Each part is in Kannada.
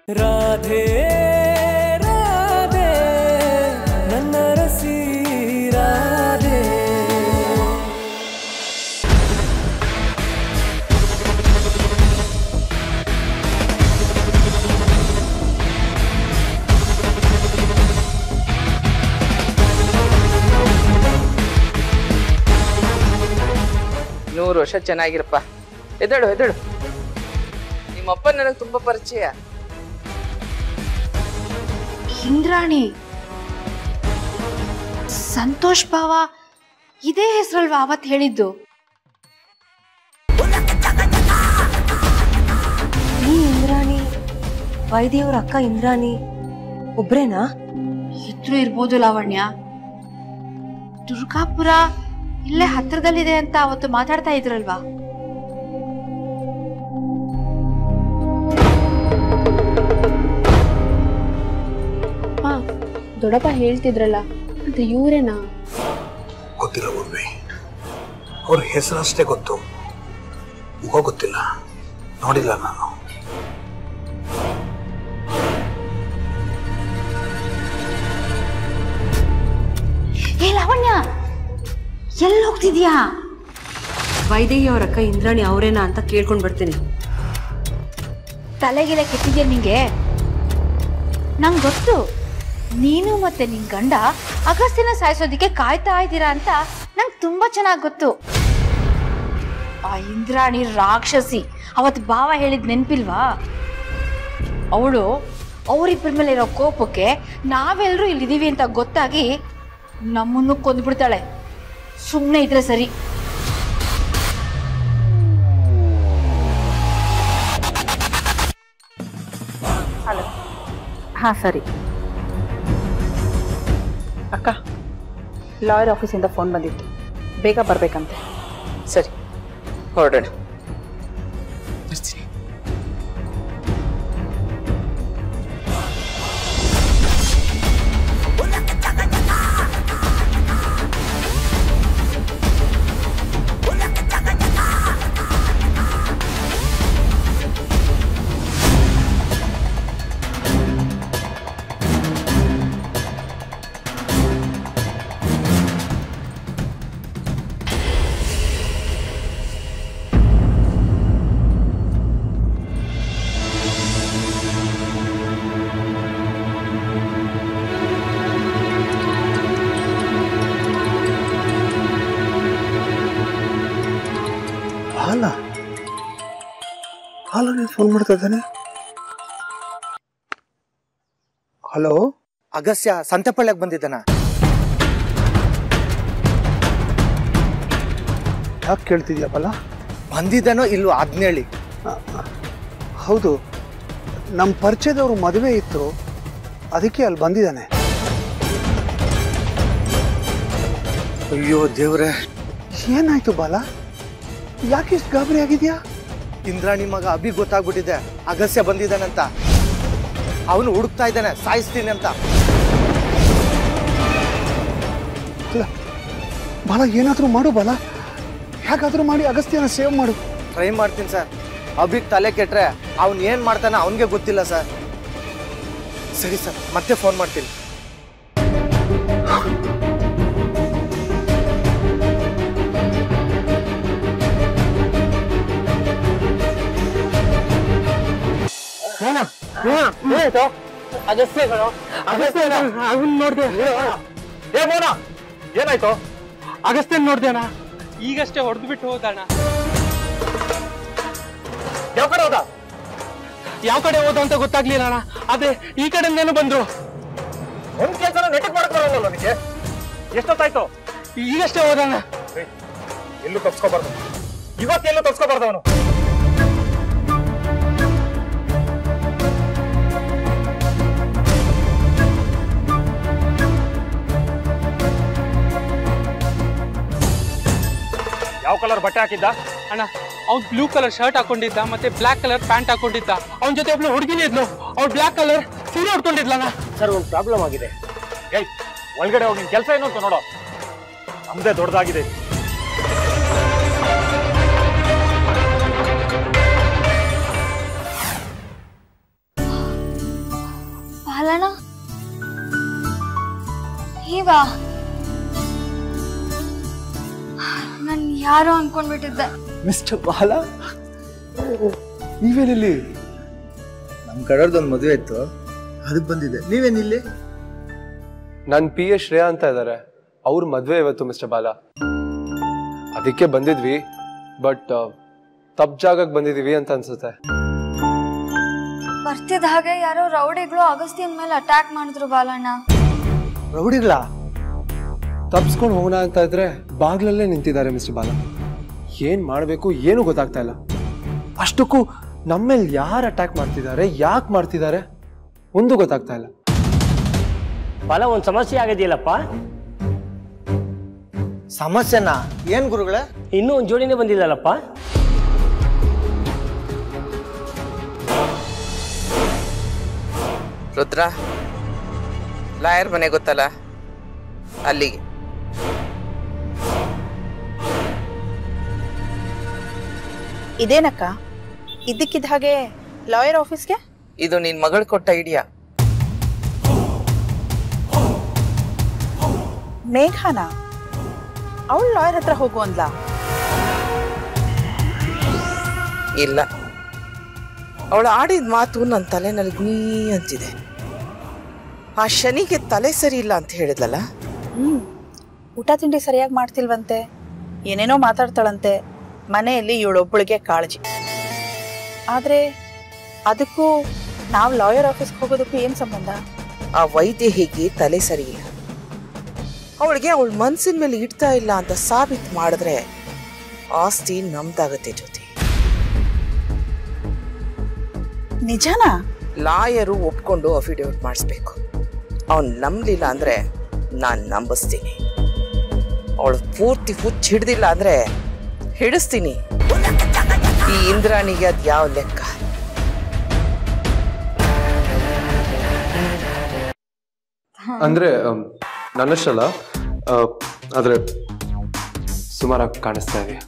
ರಾಧೆ ರಾಧೆ ನನ್ನ ರಸಿ ರಾಧೆ ನೂರು ವರ್ಷ ಚೆನ್ನಾಗಿರಪ್ಪ ಎದಳು ಎದಳು ನಿಮ್ಮಪ್ಪ ನನಗೆ ತುಂಬಾ ಪರಿಚಯ ಇಂದ್ರಾಣಿ ಸಂತೋಷ್ ಭಾವ ಇದೇ ಹೆಸರಲ್ವಾ ಅವತ್ ಹೇಳಿದ್ದು ಈ ಇಂದ್ರಾಣಿ ವೈದೇವ್ರ ಅಕ್ಕ ಇಂದ್ರಾಣಿ ಒಬ್ರೇನಾ ಇದ್ರು ಇರ್ಬೋದು ಲಾವಣ್ಯ ದುರ್ಗಾಪುರ ಇಲ್ಲೇ ಹತ್ರದಲ್ಲಿದೆ ಅಂತ ಅವತ್ತು ಮಾತಾಡ್ತಾ ಇದ್ರಲ್ವಾ ಅಪ್ಪ ದೊಡ್ಡಪ್ಪ ಹೇಳ್ತಿದ್ರಲ್ಲ ಅಂತ ಇವ್ರೇನಾ ಗೊತ್ತಿಲ್ಲ ಉರ್ವಿ ಅವ್ರ ಹೆಸರಷ್ಟೇ ಗೊತ್ತು ಮುಖ ಗೊತ್ತಿಲ್ಲ ನೋಡಿಲ್ಲ ನಾನು ಏ ಲಾವಣ್ಯ ಎಲ್ಲಿ ಹೋಗ್ತಿದ್ಯಾ ವೈದೇಹಿ ಅವ್ರ ಅಕ್ಕ ಇಂದ್ರಾಣಿ ಅವರೇನಾ ಅಂತ ಕೇಳ್ಕೊಂಡ್ ಬರ್ತೀನಿ ತಲೆಗೆಲೆ ಕೆಟ್ಟಿದ್ಯಾ ನಿಂಗೆ ನಂಗೆ ಗೊತ್ತು ನೀನು ಮತ್ತೆ ನಿನ್ ಗಂಡ ಅಗಸ್ತಿನ ಸಾಯಿಸೋದಿಕ್ಕೆ ಕಾಯ್ತಾ ಇದ್ದೀರಾ ಅಂತ ನಂಗೆ ತುಂಬಾ ಚೆನ್ನಾಗಿ ಗೊತ್ತು ಆ ಇಂದ್ರಾಣಿ ರಾಕ್ಷಸಿ ಅವತ್ತು ಭಾವ ಹೇಳಿದ್ ನೆನ್ಪಿಲ್ವಾ ಅವಳು ಅವರಿಬ್ಬರ ಮೇಲೆ ಇರೋ ಕೋಪಕ್ಕೆ ನಾವೆಲ್ಲರೂ ಇಲ್ಲಿದ್ದೀವಿ ಅಂತ ಗೊತ್ತಾಗಿ ನಮ್ಮನ್ನು ಕೊಂದ್ಬಿಡ್ತಾಳೆ ಸುಮ್ಮನೆ ಇದ್ರೆ ಸರಿ ಹಾಂ ಸರಿ ಅಕ್ಕ ಲಾಯರ್ ಆಫೀಸಿಂದ ಫೋನ್ ಬಂದಿತ್ತು ಬೇಗ ಬರಬೇಕಂತೆ ಸರಿ ಹೊರಡೋಣ ಬರ್ತೀನಿ ಹಾಲ ಹಾಲನೇ ಫೋನ್ ಮಾಡ್ತಾ ಇದ್ದಾನೆ ಹಲೋ ಅಗಸ್ಯ ಸಂತೆಪಳ್ಳಿಗೆ ಬಂದಿದ್ದಾನ ಯಾಕೆ ಕೇಳ್ತಿದ್ಯಪ್ಪಲ್ಲ ಬಂದಿದ್ದಾನೋ ಇಲ್ವೋ ಅದ್ನೇಳಿ ಹೌದು ನಮ್ಮ ಪರಿಚಯದವ್ರು ಮದುವೆ ಇತ್ತು ಅದಕ್ಕೆ ಅಲ್ಲಿ ಬಂದಿದ್ದಾನೆ ಅಯ್ಯೋ ದೇವ್ರೆ ಏನಾಯ್ತು ಬಾಲ ಯಾಕೆ ಇಷ್ಟು ಗಾಬರಿ ಆಗಿದ್ಯಾ ಇಂದ್ರಾಣಿ ಮಗ ಅಭಿ ಗೊತ್ತಾಗ್ಬಿಟ್ಟಿದೆ ಅಗಸ್ಯ ಬಂದಿದ್ದಾನಂತ ಅವನು ಹುಡುಕ್ತಾ ಇದ್ದಾನೆ ಸಾಯಿಸ್ತೀನಿ ಅಂತ ಅಲ್ಲ ಬಾಲ ಏನಾದರೂ ಮಾಡು ಬಾಲ ಹೇಗಾದರೂ ಮಾಡಿ ಅಗಸ್ತ್ಯನ ಸೇವ್ ಮಾಡು ಟ್ರೈ ಮಾಡ್ತೀನಿ ಸರ್ ಅಭಿಗ್ ತಲೆ ಕೆಟ್ರೆ ಅವ್ನು ಏನ್ ಮಾಡ್ತಾನೆ ಅವನಿಗೆ ಗೊತ್ತಿಲ್ಲ ಸರ್ ಸರಿ ಸರ್ ಮತ್ತೆ ಫೋನ್ ಮಾಡ್ತೀನಿ ಏನಾಯ್ತು ಅಗಸ್ತ್ಯನ್ ನೋಡ್ದೇನಾ ಈಗಷ್ಟೇ ಹೊಡೆದು ಬಿಟ್ಟು ಹೋದಣ್ಣ ಯಾವ ಕಡೆ ಹೋದ ಯಾವ ಕಡೆ ಹೋದ ಅಂತ ಗೊತ್ತಾಗ್ಲಿಲ್ಲ ಅಣ್ಣ ಅದೇ ಈ ಕಡೆಯಿಂದೇನು ಬಂದ್ರು ಒಂದ್ ಕೆಲಸ ನೆಟ್ಟಕ್ ಮಾಡ್ಕೊಳ್ಳಲ್ಲ ನನಗೆ ಎಷ್ಟೊತ್ತಾಯ್ತು ಈಗಷ್ಟೇ ಹೋದಣ್ಣ ಎಲ್ಲೂ ತಪ್ಸ್ಕೋಬಾರ್ದು ಇವತ್ತೆಲ್ಲೂ ತಪ್ಸ್ಕೋಬಾರ್ದು ಅವನು ಯಾವ ಕಲರ್ ಬಟ್ಟೆ ಹಾಕಿದ್ದ ಅಣ್ಣ ಅವ್ನು ಬ್ಲೂ ಕಲರ್ ಶರ್ಟ್ ಹಾಕೊಂಡಿದ್ದ ಮತ್ತೆ ಬ್ಲಾಕ್ ಕಲರ್ ಪ್ಯಾಂಟ್ ಹಾಕೊಂಡಿದ್ದ ಅವನ ಜೊತೆ ಒಬ್ಳು ಹುಡುಗಿನೇ ಇದ್ಲು ಅವ್ಳು ಬ್ಲಾಕ್ ಕಲರ್ ಸೀರೆ ಉಟ್ಕೊಂಡಿದ್ಲಣ್ಣ ಸರ್ ಒಂದು ಪ್ರಾಬ್ಲಮ್ ಆಗಿದೆ ಏಯ್ ಒಳಗಡೆ ಹೋಗಿ ಕೆಲಸ ಏನು ಅಂತ ನೋಡೋ ನಮ್ದೇ ದೊಡ್ಡದಾಗಿದೆ ನೀವಾ ನಾನು ಯಾರೋ ಅನ್ಕೊಂಡ್ಬಿಟ್ಟಿದ್ದೆ ಮಿಸ್ಟರ್ ಬಾಲ ನೀವೇನಿಲ್ಲಿ ನಮ್ಮ ಕಡೆಯವ್ರದ್ದೊಂದು ಮದುವೆ ಇತ್ತು ಅದಕ್ಕೆ ಬಂದಿದೆ ನೀವೇನಿಲ್ಲಿ ನನ್ನ ಪಿ ಎ ಶ್ರೇಯಾ ಅಂತ ಇದ್ದಾರೆ ಅವ್ರ ಮದುವೆ ಇವತ್ತು ಮಿಸ್ಟರ್ ಬಾಲ ಅದಕ್ಕೆ ಬಂದಿದ್ವಿ ಬಟ್ ತಪ್ಪು ಜಾಗಕ್ಕೆ ಬಂದಿದೀವಿ ಅಂತ ಅನ್ಸುತ್ತೆ ಬರ್ತಿದ್ದ ಹಾಗೆ ಯಾರೋ ರೌಡಿಗಳು ಅಗಸ್ತ್ಯನ್ ಮೇಲೆ ಅಟ್ಯಾಕ್ ಮಾಡಿದ್ರು ಬಾಲಣ್ಣ ರೌಡಿಗಳ ತಪ್ಸ್ಕೊಂಡು ಹೋಗೋಣ ಅಂತ ಇದ್ರೆ ಬಾಗ್ಲಲ್ಲೇ ನಿಂತಿದ್ದಾರೆ ಮಿಸ್ಟರ್ ಬಾಲ ಏನ್ ಮಾಡಬೇಕು ಏನು ಗೊತ್ತಾಗ್ತಾ ಇಲ್ಲ ಅಷ್ಟಕ್ಕೂ ನಮ್ಮೇಲೆ ಯಾರು ಅಟ್ಯಾಕ್ ಮಾಡ್ತಿದ್ದಾರೆ ಯಾಕೆ ಮಾಡ್ತಿದ್ದಾರೆ ಒಂದು ಗೊತ್ತಾಗ್ತಾ ಇಲ್ಲ ಬಾಲ ಒಂದು ಸಮಸ್ಯೆ ಆಗಿದೆಯಲ್ಲಪ್ಪ ಸಮಸ್ಯೆನಾ ಏನ್ ಗುರುಗಳೇ ಇನ್ನೂ ಒಂದು ಜೋಡಿನೇ ಬಂದಿಲ್ಲಲ್ಲಪ್ಪ ರುದ್ರ ಲಾಯರ್ ಮನೆ ಗೊತ್ತಲ್ಲ ಅಲ್ಲಿಗೆ ಇದೇನಕ್ಕ ಇದ್ದಕ್ಕಿದ್ದ ಹಾಗೆ ಲಾಯರ್ ಆಫೀಸ್ಗೆ ಇದು ನಿನ್ ಮಗಳು ಕೊಟ್ಟ ಐಡಿಯಾ ಮೇಘಾನ ಅವಳು ಲಾಯರ್ ಹತ್ರ ಹೋಗು ಅಂದ್ಲಾ ಇಲ್ಲ ಅವಳು ಆಡಿದ ಮಾತು ನನ್ನ ತಲೆನಲ್ಲಿ ನೀ ಅಂತಿದೆ ಆ ಶನಿಗೆ ತಲೆ ಸರಿ ಇಲ್ಲ ಅಂತ ಹೇಳಿದ್ಲಲ್ಲ ಹ್ಮ್ ಊಟ ತಿಂಡಿ ಸರಿಯಾಗಿ ಮಾಡ್ತಿಲ್ವಂತೆ ಏನೇನೋ ಮಾತಾಡ್ತಾಳಂತೆ ಮನೆಯಲ್ಲಿ ಇವಳೊಬ್ಬಳಿಗೆ ಕಾಳಜಿ ಆದ್ರೆ ಅದಕ್ಕೂ ನಾವು ಲಾಯರ್ ಆಫೀಸ್ಗೆ ಹೋಗೋದಕ್ಕೂ ಏನು ಸಂಬಂಧ ಆ ವೈದ್ಯ ಹೀಗೆ ತಲೆ ಸರಿ ಇಲ್ಲ ಅವಳಿಗೆ ಅವಳ ಮನ್ಸಿನ ಮೇಲೆ ಇಡ್ತಾ ಇಲ್ಲ ಅಂತ ಸಾಬೀತು ಮಾಡಿದ್ರೆ ಆಸ್ತಿ ನಮ್ದಾಗತ್ತೆ ಜೊತೆ ನಿಜನಾ ಲಾಯರು ಒಪ್ಕೊಂಡು ಅಫಿಡೇವಿಟ್ ಮಾಡಿಸ್ಬೇಕು ಅವ್ನು ನಂಬಲಿಲ್ಲ ಅಂದ್ರೆ ನಾನು ನಂಬಿಸ್ತೀನಿ ಅವಳು ಪೂರ್ತಿ ಹುಚ್ಚ ಹಿಡ್ದಿಲ್ಲ ಅಂದ್ರೆ ಹಿಡಿಸ್ತೀನಿ ಈ ಇಂದ್ರಾಣಿಗೆ ಅದ್ ಯಾವ ಲೆಕ್ಕ ಅಂದ್ರೆ ಅಮ್, ನನ್ನಷ್ಟಲ್ಲ ಆ, ಆದ್ರೆ ಸುಮಾರಾಗಿ ಕಾಣಿಸ್ತಾ ಇದೆ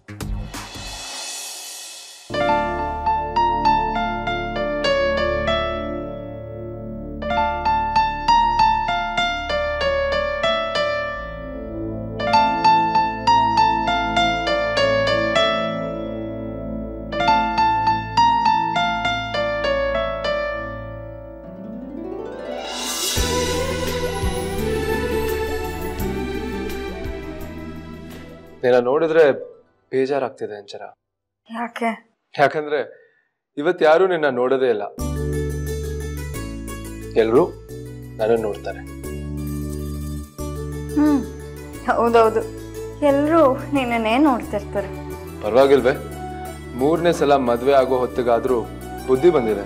ನೀನ ನೋಡಿದ್ರೆ ಬೇಜಾರಾಗ್ತಿದೆ ಅಂಚರ ಯಾಕೆ ಯಾಕಂದ್ರೆ ಇವತ್ ಯಾರು ನಿನ್ನ ನೋಡೋದೇ ಇಲ್ಲ ಎಲ್ರು ನನ್ನ ನೋಡ್ತಾರೆ ಹ್ಮ್ ಹೌದೌದು ಎಲ್ರೂ ನಿನ್ನೇ ನೋಡ್ತಿರ್ತಾರೆ ಪರವಾಗಿಲ್ವೇ ಮೂರನೇ ಸಲ ಮದ್ವೆ ಆಗೋ ಹೊತ್ತಿಗಾದ್ರೂ ಬುದ್ಧಿ ಬಂದಿದೆ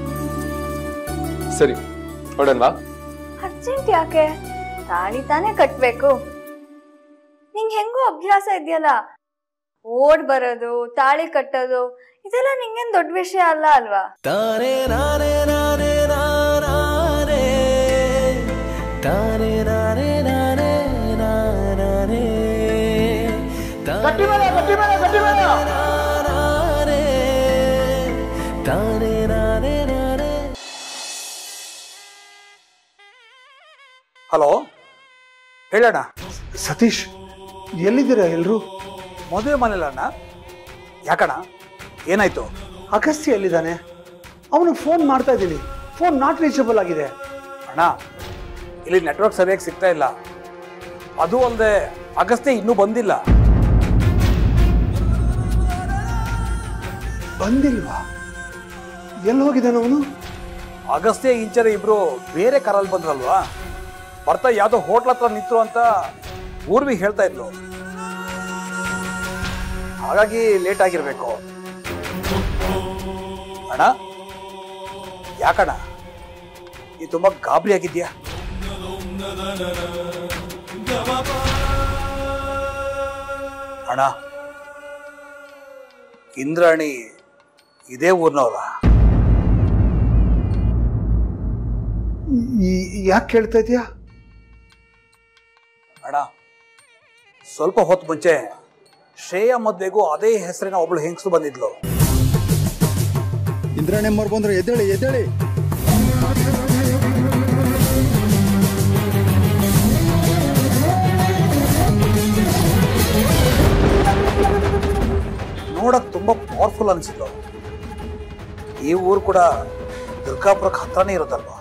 ಸರಿ ಹೊಡನ್ವಾ ಅರ್ಜೆಂಟ್ ಯಾಕೆ ತಾಳಿ ತಾನೇ ಕಟ್ಬೇಕು ನಿಂಗೆ ಹೆಂಗೂ ಅಭ್ಯಾಸ ಇದೆಯಲ್ಲ ಓಡ್ ಬರೋದು ತಾಳಿ ಕಟ್ಟೋದು ಇದೆಲ್ಲ ನಿಂಗೇನ್ ದೊಡ್ಡ ವಿಷಯ ಅಲ್ಲ ಅಲ್ವಾ ತಾನೇ ನಾನೇ ನಾನೇ ನಾನೇ ತಾನೇ ನಾನೇ ನಾನೇ ನಾನೇ ಗಟ್ಟಿ ಮೇಲೆ ಗಟ್ಟಿ ಮೇಲೆ ಗಟ್ಟಿ ಮೇಲೆ ನಾನೇ ತಾನೇ ನಾನೇ ನಾನೇ ಹಲೋ ಹೇಳಣ್ಣ ಸತೀಶ್ ಎಲ್ಲಿದ್ದೀರಾ ಎಲ್ರು ಮದುವೆ ಮನೇಲಣ್ಣ ಯಾಕಣ್ಣ ಏನಾಯ್ತು ಅಗಸ್ತ್ಯ ಎಲ್ಲಿದ್ದಾನೆ ಅವನು ಫೋನ್ ಮಾಡ್ತಾ ಇದ್ದೀನಿ ಫೋನ್ ನಾಟ್ ರೀಚಬಲ್ ಆಗಿದೆ ಅಣ್ಣ ಇಲ್ಲಿ ನೆಟ್ವರ್ಕ್ ಸರಿಯಾಗಿ ಸಿಗ್ತಾ ಇಲ್ಲ ಅದು ಅಲ್ಲದೆ ಅಗಸ್ತ್ಯ ಇನ್ನೂ ಬಂದಿಲ್ಲ ಬಂದಿಲ್ವಾ ಎಲ್ಲಿ ಹೋಗಿದ್ದಾನೆ ಅವನು ಅಗಸ್ತ್ಯ ಇಂಚರ ಇಬ್ರು ಬೇರೆ ಕಾರಲ್ಲಿ ಬಂದ್ರಲ್ವಾ ಬರ್ತಾ ಯಾವ್ದೋ ಹೋಟ್ಲ್ ಹತ್ರ ನಿಂತರು ಅಂತ ಊರ್ವಿ ಹೇಳ್ತಾ ಇದ್ಲು ಹಾಗಾಗಿ ಲೇಟ್ ಆಗಿರ್ಬೇಕು ಅಣ್ಣ ಯಾಕಣ್ಣ ನೀ ತುಂಬಾ ಗಾಬರಿ ಆಗಿದ್ಯಾ ಅಣ್ಣ ಇಂದ್ರಾಣಿ ಇದೇ ಊರ್ನವ್ರ ಯಾಕೆ ಕೇಳ್ತಾ ಇದೀಯಾ ಅಣ್ಣ ಸ್ವಲ್ಪ ಹೊತ್ತು ಮುಂಚೆ ಶ್ರೇಯಾ ಮದ್ವೆಗೂ ಅದೇ ಹೆಸರಿನ ಒಬ್ಳು ಹೆಂಗಸು ಬಂದಿದ್ಲು ಇಂದ್ರಾಣಿಯಮ್ಮವ್ರು ಬಂದ್ರು ಎದ್ದೇಳಿ ಎದ್ದೇಳಿ ಪವರ್ಫುಲ್ ಅನಿಸಿದ್ರು ಈ ಊರು ಕೂಡ ದುರ್ಗಾಪುರಕ್ಕೆ ಹತ್ರನೇ ಇರೋದಲ್ವಾ